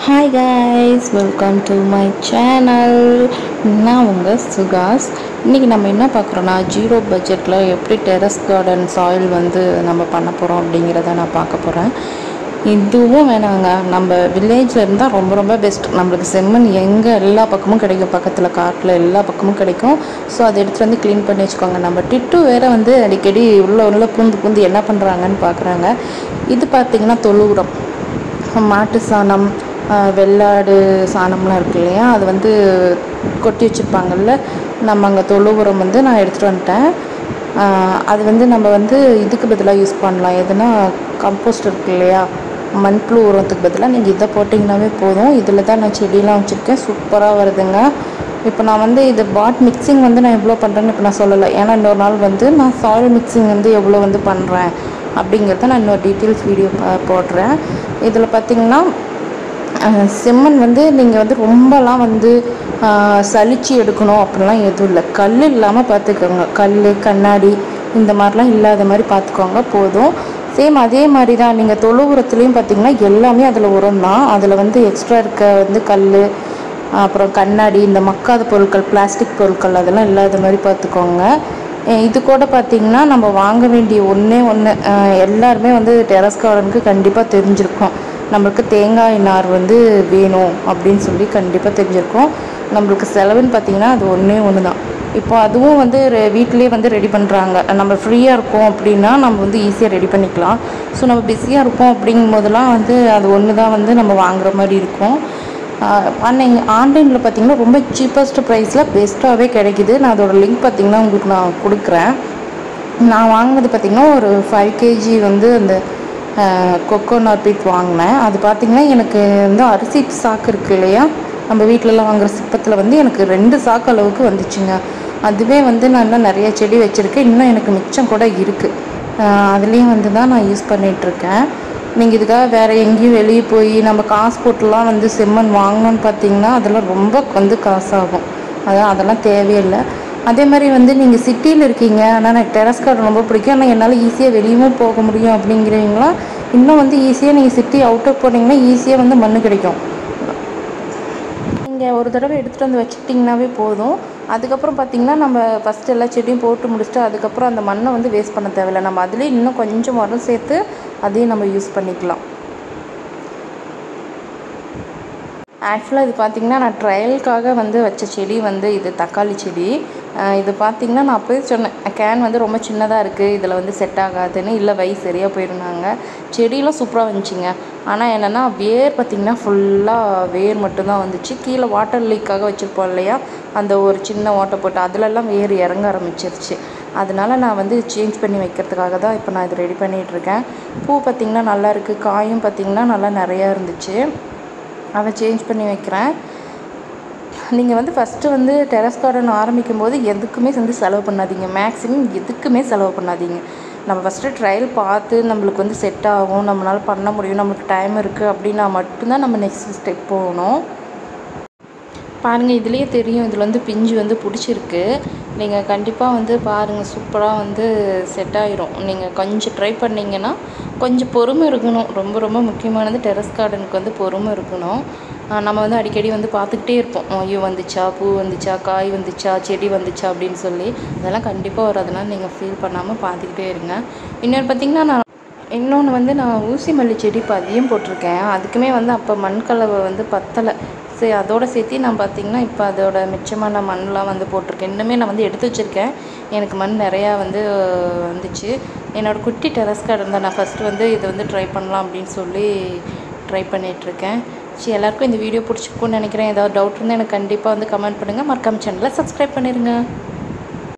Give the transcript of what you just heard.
hi guys welcome to my channel நான் உங்கள் சுகாஸ் இன்றைக்கி நம்ம என்ன பார்க்குறோன்னா ஜீரோ பட்ஜெட்டில் எப்படி டெரஸ் கார்டன் சாயில் வந்து நம்ம பண்ண போகிறோம் அப்படிங்கிறத நான் பார்க்க போகிறேன் இதுவும் வேணாங்க நம்ம வில்லேஜில் இருந்தால் ரொம்ப ரொம்ப பெஸ்ட் நம்மளுக்கு செம்மண் எங்கே எல்லா பக்கமும் கிடைக்கும் பக்கத்தில் காட்டில் எல்லா பக்கமும் கிடைக்கும் ஸோ அதை எடுத்துகிட்டு வந்து க்ளீன் பண்ணி வச்சுக்கோங்க நம்ம டிட்டு வேறு வந்து அடிக்கடி உள்ள உள்ள பூந்து பூந்து என்ன பண்ணுறாங்கன்னு பார்க்குறாங்க இது பார்த்திங்கன்னா தொழு உரம் மாட்டு சாணம் ஆஹ் வெள்ளாடு சாணம்லாம் இருக்கு இல்லையா அது வந்து கொட்டி வச்சுருப்பாங்கல்ல நம்ம அங்கே தொழு உரம் வந்து நான் எடுத்துகிட்டு வந்துட்டேன் ஆஹ் அது வந்து நம்ம வந்து இதுக்கு பதிலாக யூஸ் பண்ணலாம் எதுனா கம்போஸ்ட் இருக்கு இல்லையா மண்புழு உரத்துக்கு பதிலாக நீங்கள் இதை போட்டிங்கனாவே போதும் இதில் தான் நான் செடியெலாம் வச்சுருக்கேன் சூப்பராக வருதுங்க இப்போ நான் வந்து இது பாட் மிக்சிங் வந்து நான் எவ்வளோ பண்ணுறேன்னு இப்போ நான் சொல்லலை ஏன்னா இன்னொரு நாள் வந்து நான் சாயில் மிக்சிங் வந்து எவ்வளோ வந்து பண்ணுறேன் அப்படிங்கிறத நான் இன்னொரு டீட்டெயில்ஸ் வீடியோ போடுறேன் இதில் பார்த்தீங்கன்னா அஹ், செம்மண் வந்து நீங்கள் வந்து ரொம்பலாம் வந்து அஹ், சலிச்சு எடுக்கணும் அப்படிலாம் எதுவும் இல்லை கல் இல்லாமல் பார்த்துக்கோங்க கல் கண்ணாடி இந்த மாதிரிலாம் இல்லாத மாதிரி பார்த்துக்கோங்க போதும் சேம் அதே மாதிரி தான் நீங்கள் தொழு உரத்துலேயும் பார்த்தீங்கன்னா எல்லாமே அதில் உரம் தான் அதில் வந்து எக்ஸ்ட்ரா இருக்க வந்து கல் அப்புறம் கண்ணாடி இந்த மக்காத பொருட்கள் பிளாஸ்டிக் பொருட்கள் அதெல்லாம் இல்லாத மாதிரி பார்த்துக்கோங்க அஹ் இது கூட பார்த்திங்கன்னா நம்ம வாங்க வேண்டிய ஒன்றே ஒன்று எல்லாருமே வந்து டெரஸ் கார்டனுக்கு கண்டிப்பாக தெரிஞ்சிருக்கும் நம்மளுக்கு தேங்காய் நார் வந்து வேணும் அப்படின்னு சொல்லி கண்டிப்பாக தெரிஞ்சிருக்கும் நம்மளுக்கு செலவுன்னு பார்த்திங்கன்னா அது ஒன்றே ஒன்று தான் இப்போ அதுவும் வந்து ரெ- வீட்டிலேயே வந்து ரெடி பண்ணுறாங்க நம்ம ஃப்ரீயாக இருக்கோம் அப்படின்னா நம்ம வந்து ஈஸியாக ரெடி பண்ணிக்கலாம் ஸோ நம்ம பிஸியாக இருக்கோம் அப்படிங்கும் போதெல்லாம் வந்து அது ஒன்று தான் வந்து நம்ம வாங்குற மாதிரி இருக்கும் ஆன்லைன் ஆன்லைனில் பார்த்தீங்கன்னா ரொம்ப சீப்பஸ்ட் ப்ரைஸில் பெஸ்ட்டாகவே கிடைக்குது நான் அதோட லிங்க் பார்த்தீங்கன்னா உங்களுக்கு நான் கொடுக்குறேன் நான் வாங்கினது பார்த்தீங்கன்னா ஒரு ஃபைவ் கேஜி வந்து அந்த கொக்கோ நார்பிட் வாங்கினேன் அது பார்த்தீங்கன்னா எனக்கு வந்து அரிசி சாக்கு இருக்கு இல்லையா நம்ம வீட்டிலலாம் வாங்குற சிப்பத்தில் வந்து எனக்கு ரெண்டு சாக்கு அளவுக்கு வந்துச்சுங்க அதுவே வந்து நான் இன்னும் நிறைய செடி வச்சுருக்கேன் இன்னும் எனக்கு மிச்சம் கூட இருக்குது அதுலேயும் வந்து தான் நான் யூஸ் பண்ணிகிட்ருக்கேன் நீங்கள் இதுக்காக வேறு எங்கேயும் வெளியே போய் நம்ம காசு போட்டுலாம் வந்து செம்மண் வாங்கணும்னு பார்த்தீங்கன்னா அதெல்லாம் ரொம்ப வந்து காசாகும் அதான் அதெல்லாம் தேவையில்லை அதே மாதிரி வந்து நீங்கள் சிட்டியில் இருக்கீங்க ஆனால் எனக்கு டெரஸ் கார்டன் ரொம்ப பிடிக்கும் ஆனால் என்னால் ஈஸியாக வெளியவும் போக முடியும் அப்படிங்கிறவங்களாம் இன்னும் வந்து ஈஸியாக நீங்கள் சிட்டி அவுட்டர் போனீங்கன்னா ஈஸியாக வந்து மண் கிடைக்கும் நீங்கள் ஒரு தடவை எடுத்துகிட்டு வந்து வச்சுக்கிட்டிங்கனாவே போதும் அதுக்கப்புறம் பார்த்தீங்கன்னா நம்ம ஃபஸ்ட்டு எல்லா செடியும் போட்டு முடிச்சுட்டு அதுக்கப்புறம் அந்த மண்ணை வந்து வேஸ்ட் பண்ண தேவையில்லை நம்ம அதுலேயே இன்னும் கொஞ்சம் உரம் சேர்த்து அதையும் நம்ம யூஸ் பண்ணிக்கலாம் ஆக்சுவலாக இது பார்த்திங்கன்னா நான் ட்ரையலுக்காக வந்து வச்ச செடி வந்து இது தக்காளி செடி அஹ் இது பார்த்திங்கன்னா நான் அப்போயே சொன்னேன் கேன் வந்து ரொம்ப சின்னதாக இருக்குது இதில் வந்து செட் ஆகாதுன்னு இல்லை வயசு சரியாக போயிருந்தாங்க செடியெலாம் சூப்பராக வந்துச்சுங்க ஆனால் என்னென்னா வேர் பார்த்திங்கன்னா ஃபுல்லாக வேர் மட்டும்தான் வந்துச்சு கீழே வாட்டர் லீக்காக வச்சுருப்போம் இல்லையா அந்த ஒரு சின்ன ஓட்டை போட்டு அதுலலாம் வேர் இறங்க ஆரம்பிச்சிருச்சு அதனால நான் வந்து சேஞ்ச் பண்ணி வைக்கிறதுக்காக தான் இப்போ நான் இது ரெடி பண்ணிகிட்ருக்கேன் பூ பார்த்திங்கன்னா நல்லா இருக்குது காயும் பார்த்திங்கன்னா நல்லா நிறையா இருந்துச்சு அதை சேஞ்ச் பண்ணி வைக்கிறேன் நீங்கள் வந்து ஃபஸ்ட்டு வந்து டெரஸ் கார்டன் ஆரம்பிக்கும் போது எதுக்குமே வந்து செலவு பண்ணாதீங்க மேக்ஸிமம் எதுக்குமே செலவு பண்ணாதீங்க நம்ம ஃபஸ்ட்டு ட்ரையல் பார்த்து நம்மளுக்கு வந்து செட் ஆகும் நம்மளால் பண்ண முடியும் நம்மளுக்கு டைம் இருக்குது அப்படின்னா மட்டும்தான் நம்ம நெக்ஸ்ட் ஸ்டெப் போகணும் பாருங்கள் இதுலேயே தெரியும் இதில் வந்து பிஞ்சு வந்து பிடிச்சிருக்கு நீங்கள் கண்டிப்பாக வந்து பாருங்கள் சூப்பராக வந்து செட் ஆயிரும் நீங்கள் கொஞ்சம் ட்ரை பண்ணிங்கன்னா கொஞ்சம் பொறுமை இருக்கணும் ரொம்ப ரொம்ப முக்கியமானது டெரஸ் கார்டனுக்கு வந்து பொறுமை இருக்கணும் ஆஹ் நம்ம வந்து அடிக்கடி வந்து பார்த்துக்கிட்டே இருப்போம் ஐயோ வந்துச்சா பூ வந்துச்சா காய் வந்துச்சா செடி வந்துச்சா அப்படின்னு சொல்லி அதெல்லாம் கண்டிப்பாக வரும் அதனால் நீங்கள் ஃபீல் பண்ணாமல் பார்த்துக்கிட்டே இருங்க இன்னொரு பார்த்திங்கன்னா நான் இன்னொன்று வந்து நான் ஊசி மல்லி செடி இப்போ அதையும் போட்டிருக்கேன் அதுக்குமே வந்து அப்போ மண் கலவை வந்து பத்தலை சரி அதோட சேர்த்து நான் பார்த்தீங்கன்னா இப்போ அதோட மிச்சமான மண்லாம் வந்து போட்டிருக்கேன் இன்னுமே நான் வந்து எடுத்து வச்சுருக்கேன் எனக்கு மண் நிறையா வந்து வந்துச்சு என்னோட குட்டி டெரஸ் கார்டன் தான் நான் ஃபஸ்ட்டு வந்து இதை வந்து ட்ரை பண்ணலாம் அப்படின்னு சொல்லி ட்ரை பண்ணிகிட்ருக்கேன் சரி எல்லாருக்கும் இந்த வீடியோ பிடிச்சிருக்குன்னு நினைக்கிறேன் ஏதாவது டவுட் இருந்தால் எனக்கு கண்டிப்பாக வந்து கமெண்ட் பண்ணுங்கள் மறக்காம சேனலை சப்ஸ்கிரைப் பண்ணிடுங்க